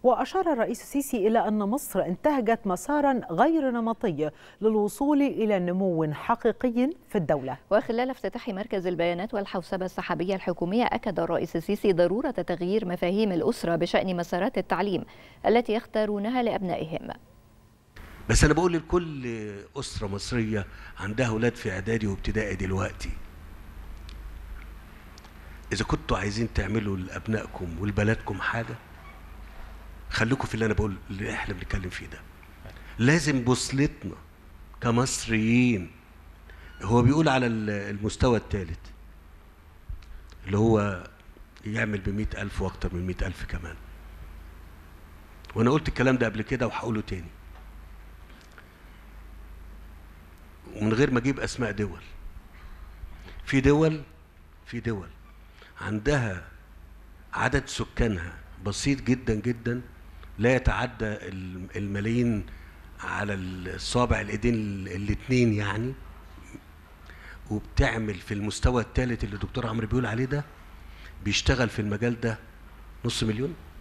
وأشار الرئيس السيسي إلى أن مصر انتهجت مسارا غير نمطي للوصول إلى نمو حقيقي في الدولة وخلال افتتاح مركز البيانات والحوسبة السحابية الحكومية أكد الرئيس السيسي ضرورة تغيير مفاهيم الأسرة بشأن مسارات التعليم التي يختارونها لأبنائهم بس انا بقول لكل اسره مصريه عندها اولاد في اعدادي وابتدائي دلوقتي اذا كنتوا عايزين تعملوا لابنائكم ولبلدكم حاجه خليكم في اللي انا بقول اللي احنا بنتكلم فيه ده لازم بوصلتنا كمصريين هو بيقول على المستوى الثالث اللي هو يعمل بمئة ألف وأكتر من مئة ألف كمان وأنا قلت الكلام ده قبل كده وهقوله تاني ومن غير ما اجيب اسماء دول في دول في دول عندها عدد سكانها بسيط جدا جدا لا يتعدى الملايين على الصابع الايدين الاثنين يعني وبتعمل في المستوى الثالث اللي الدكتور عمرو بيقول عليه ده بيشتغل في المجال ده نص مليون